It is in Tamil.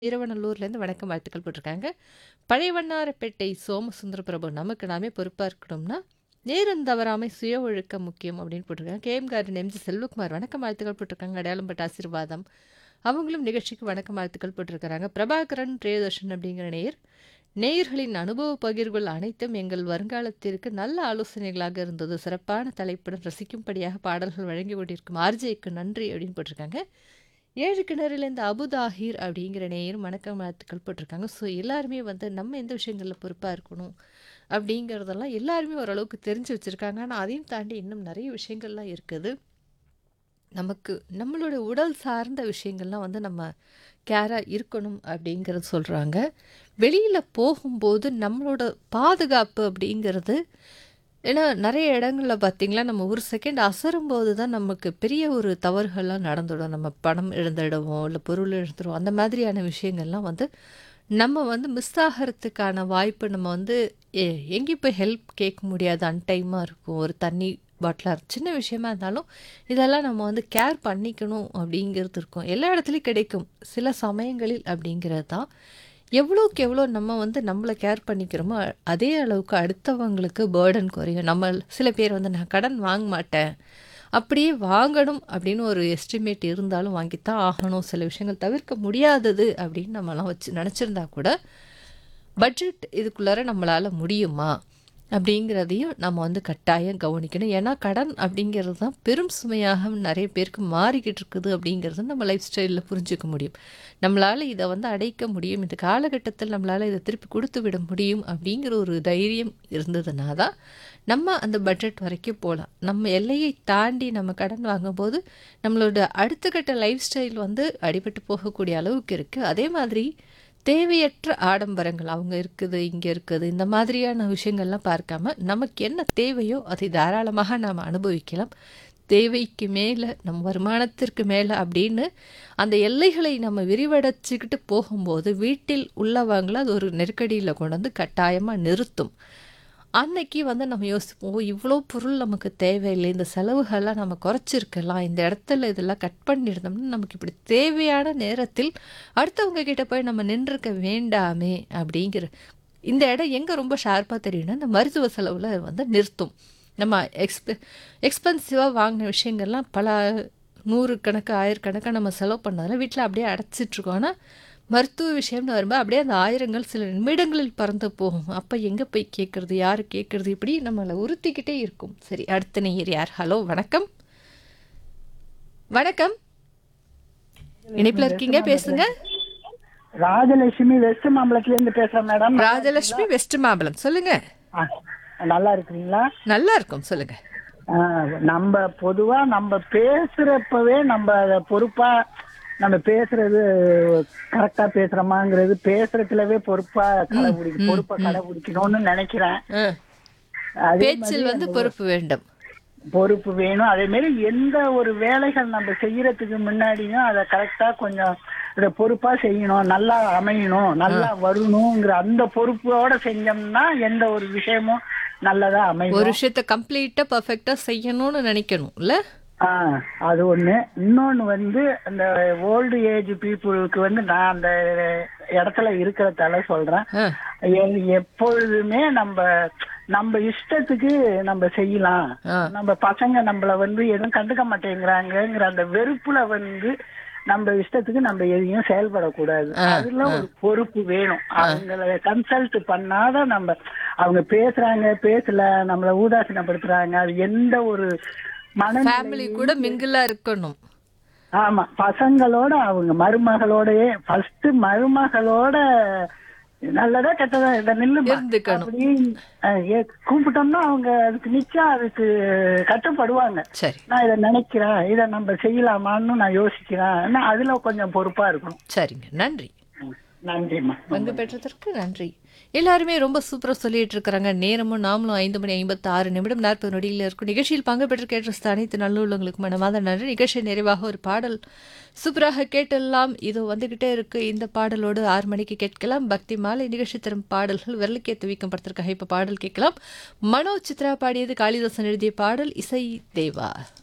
வீரவநல்லூர்லேருந்து வணக்கம் வாழ்த்துக்கள் போட்டிருக்காங்க. பழைய வண்ணாரப்பேட்டை சோமசுந்தர பிரபு நமக்கு நாமே பொறுப்பா இருக்கணும்னா, நேரம் தவறாமை சுய ஒழுக்கம் முக்கியம் அப்படின்னு போட்டிருக்காங்க. கேஎம் கார்டன் எம்ஜி செல்வகுமார் வணக்கம் வாழ்த்துக்கள் போட்டிருக்காங்க. அடையாளம்பட்ட ஆசீர்வாதம். அவங்களும் நிகழ்ச்சிக்கு வணக்கம் வாழ்த்துக்கள் போட்டிருக்கிறாங்க. பிரபாகரன் பிரியதர்ஷன் அப்படிங்கிற நேயர், நேயர்களின் அனுபவ பகிர்வுகள் அனைத்தும் எங்கள் வருங்காலத்திற்கு நல்ல ஆலோசனைகளாக இருந்தது. சிறப்பான தலைப்புடன் ரசிக்கும்படியாக பாடல்கள் வழங்கி கொண்டிருக்கும் ஆர்ஜேக்கு நன்றி அப்படின்னு போட்டிருக்காங்க. ஏழு கிணறுலேருந்து அபுதாஹிர் அப்படிங்கிற நேயரும் வணக்கம் வாழ்த்துக்கள் போட்டிருக்காங்க. ஸோ எல்லாருமே வந்து நம்ம எந்த விஷயங்கள்ல பொறுப்பா இருக்கணும் அப்படிங்கிறதெல்லாம் எல்லாருமே ஓரளவுக்கு தெரிஞ்சு வச்சிருக்காங்க. ஆனா அதையும் தாண்டி இன்னும் நிறைய விஷயங்கள்லாம் இருக்குது. நமக்கு நம்மளோட உடல் சார்ந்த விஷயங்கள்லாம் வந்து நம்ம கேரா இருக்கணும் அப்படிங்கிறது சொல்றாங்க. வெளியில போகும்போது நம்மளோட பாதுகாப்பு அப்படிங்கிறது ஏன்னா நெறைய இடங்கள்ல பார்த்தீங்கன்னா, நம்ம ஒரு செகண்ட் அசரும்போது தான் நமக்கு பெரிய ஒரு தவறுகள்லாம் நடந்துடும். நம்ம பணம் இழந்துடுவோம், இல்ல பொருள் இழந்துருவோம். அந்த மாதிரியான விஷயங்கள்லாம் வந்து நம்ம வந்து மிஸ் ஆகறதுக்கான வாய்ப்பு நம்ம வந்து எ எங்கேயும் போய் ஹெல்ப் கேட்க முடியாது. அன்டைமா இருக்கும். ஒரு தண்ணி பாட்டிலா சின்ன விஷயமா இருந்தாலும், இதெல்லாம் நம்ம வந்து கேர் பண்ணிக்கணும் அப்படிங்கிறது இருக்கும். எல்லா இடத்துலயும் கிடைக்கும். சில சமயங்களில் அப்படிங்கிறது தான். எவ்வளோக்கு எவ்வளோ நம்ம வந்து நம்மள கேர் பண்ணிக்கிறோமோ, அதே அளவுக்கு அடுத்தவங்களுக்கு பர்டன் குறையும். நம்ம சில பேர் வந்து நான் கடன் வாங்க மாட்டேன். அப்படியே வாங்கணும் அப்படின்னு ஒரு எஸ்டிமேட் இருந்தாலும் வாங்கித்தான் ஆகணும். சில விஷயங்கள் தவிர்க்க முடியாதது அப்படின்னு நம்மலாம் வச்சு நெனச்சிருந்தா கூட, பட்ஜெட் இதுக்குள்ளார நம்மளால முடியுமா? அப்படிங்கிறதையும் நம்ம வந்து கட்டாயம் கவனிக்கணும். ஏன்னா கடன் அப்படிங்கிறது தான் பெரும் சுமையாக நெறைய பேருக்கு மாறிக்கிட்டு இருக்குது அப்படிங்கிறது நம்ம லைஃப் ஸ்டைல்ல புரிஞ்சுக்க முடியும். நம்மளால இத வந்து அடைக்க முடியும். இந்த காலகட்டத்தில் நம்மளால இத திருப்பி குடுத்து விட முடியும் அப்படிங்கிற ஒரு தைரியம் இருந்ததுனா தான், நம்ம அந்த பட்ஜெட் வரைக்கும் போலாம். நம்ம எல்லையை தாண்டி நம்ம கடன் வாங்கும்போது, நம்மளோட அடுத்த கட்ட லைஃப் ஸ்டைல் வந்து அடிபட்டு போகக்கூடிய அளவுக்கு இருக்கு. அதே மாதிரி தேவையற்ற ஆடம்பரங்கள் அவங்க இருக்குது, இங்க இருக்குது இந்த மாதிரியான விஷயங்கள்லாம் பார்க்காம, நமக்கு என்ன தேவையோ அதை தாராளமாக நாம அனுபவிக்கலாம். தேவைக்கு மேல, நம் வருமானத்திற்கு மேல அப்படின்னு அந்த எல்லைகளை நம்ம விரிவடைச்சுக்கிட்டு போகும்போது, வீட்டில் உள்ளவங்கள அது ஒரு நெருக்கடியில கொண்டு வந்து கட்டாயமா நிறுத்தும். அன்னைக்கு வந்து நம்ம யோசிப்போம், "ஓ! இவ்வளோ பொருள் நமக்கு தேவையில்லை. இந்த செலவுகள்லாம் நம்ம குறைச்சிருக்கலாம். இந்த இடத்துல இதெல்லாம் கட் பண்ணியிருந்தோம்னா, நமக்கு இப்படி தேவையான நேரத்தில் அடுத்தவங்க கிட்ட போய் நம்ம நின்றுக்க வேண்டாமே!" அப்படிங்கிற இந்த இடம் எங்க ரொம்ப ஷார்ப்பா தெரியும்னா, இந்த மருத்துவ செலவுல வந்து நிறுத்தும். நம்ம எக்ஸ்பெ எக்ஸ்பென்சிவா வாங்கின விஷயங்கள்லாம் பல நூறுக்கணக்கு, ஆயிரக்கணக்கா நம்ம செலவு பண்ணதுல வீட்ல அப்படியே அடைச்சிட்டுருக்கோம். ஆனா, மருத்துவ விஷயம்னு வரும்போது அப்படியே அந்த ஆயிரங்கள் சில நிமிடங்களில் பறந்து போகும். அப்ப எங்க போய் கேட்கறது? யாரு கேட்கறது? இப்படி நம்மள உறுத்திக்கிட்டே இருக்கும். சரி அடுத்த நேயர் யார்? ஹலோ வணக்கம். வணக்கம். இணைப்புல இருக்கீங்க பேசுங்க. ராஜலட்சுமி வெஸ்ட் மாம்பலத்துல இருந்து பேசுறேன் மேடம் ராஜலட்சுமி வெஸ்ட் மாம்பலம். சொல்லுங்க. ஆ, நல்லா இருக்கிறீங்களா நல்லா இருக்கும். சொல்லுங்க. ஆ, நம்ம பொதுவா நம்ம பேசுறப்பவே நம்ம அத பொறுப்பா நம்ம பேசுறது கரெக்டா பேசுறோமாங்கிறது பேசுறதுலவே பொறுப்பா கடைபிடி பொறுப்பா கடைபிடிக்கணும்னு நினைக்கிறேன் அ. அதே பேச்சில் வந்து பொறுப்பு வேண்டும். பொறுப்பு வேணும் அதே மாதிரி எந்த ஒரு வேலைகள் நம்ம செய்யறதுக்கு முன்னாடியும் அதை கரெக்டா கொஞ்சம் இத பொறுப்பா செய்யணும் நல்லா அமையணும் நல்லா வரணுங்கிற அந்த பொறுப்போட செஞ்சோம்னா எந்த ஒரு விஷயமும் நல்லதா அமையும் ஒரு விஷயத்த கம்ப்ளீட்டா பெர்ஃபெக்ட்டா செய்யணும்னு நினைக்கணும் இல்ல? ஆ, அது ஒண்ணு இன்னொன்னு வந்து அந்த ஓல்டு ஏஜ் பீப்புளுக்கு வந்து நான் அந்த இடத்துல இருக்கிறதால சொல்றேன் அ. எ- எப்பொழுதுமே நம்ம நம்ம இஷ்டத்துக்கு நம்ம செய்யலாம் ஆ. நம்ம பசங்க நம்மள வந்து எதுவும் கண்டுக்க மாட்டேங்கிறாங்கங்கிற அந்த வெறுப்புல வந்து நம்ம இஷ்டத்துக்கு நம்ம எதையும் செயல்படக்கூடாது அதுல ஒரு பொறுப்பு வேணும் அவங்கள கன்சல்ட் பண்ணாதான் நம்ம அவங்க பேசுறாங்க பேசல நம்மள ஊதாசீனப்படுத்துறாங்க அது எந்த ஒரு மன ஃபேமிலி கூட மிங்கிளா இருக்கணும். ஆமா பசங்களோட அவங்க மருமகளோடயே ஃபர்ஸ்ட் மருமகளோட நல்லதா கெட்டதா இத நில்லுமா இருந்துக்கணும். அப்படின்னு அஹ், ஏ- கூப்பிட்டோம்னா அவங்க அதுக்கு நிச்சயம் அதுக்கு கட்டுப்படுவாங்க சரி. நான் இதை நினைக்கிறேன் இதை நம்ம செய்யலாமான்னு நான் யோசிக்கிறேன் ஆனா அதுல கொஞ்சம் பொறுப்பா இருக்கணும் சரிங்க. நன்றி. ம், நன்றிம்மா பங்கு பெற்றதற்கு நன்றி. எல்லாருமே ரொம்ப சூப்பரா சொல்லிட்டு இருக்கிறாங்க. நேரமும் நாமளும் 5 மணி 56 நிமிடம் 40 நொடியில் இருக்கும். நிகழ்ச்சியில் பங்கு பெற்று கேட்ட அனைத்து நல்லுள்ளவங்களுக்கு மனமார்ந்த நன்றி. நிகழ்ச்சி நிறைவாக ஒரு பாடல் சூப்பராக கேட்டெல்லாம் இதோ வந்துகிட்டே இருக்கு. இந்த பாடலோடு 6 மணிக்கு கேட்கலாம். பக்தி மாலை நிகழ்ச்சி தரும் பாடல்கள் விரலுக்கே துவிக்கும் படத்திற்காக இப்ப பாடல் கேட்கலாம். மனோ சித்ரா பாடியது காளிதாசன் எழுதிய பாடல் இசை தேவா.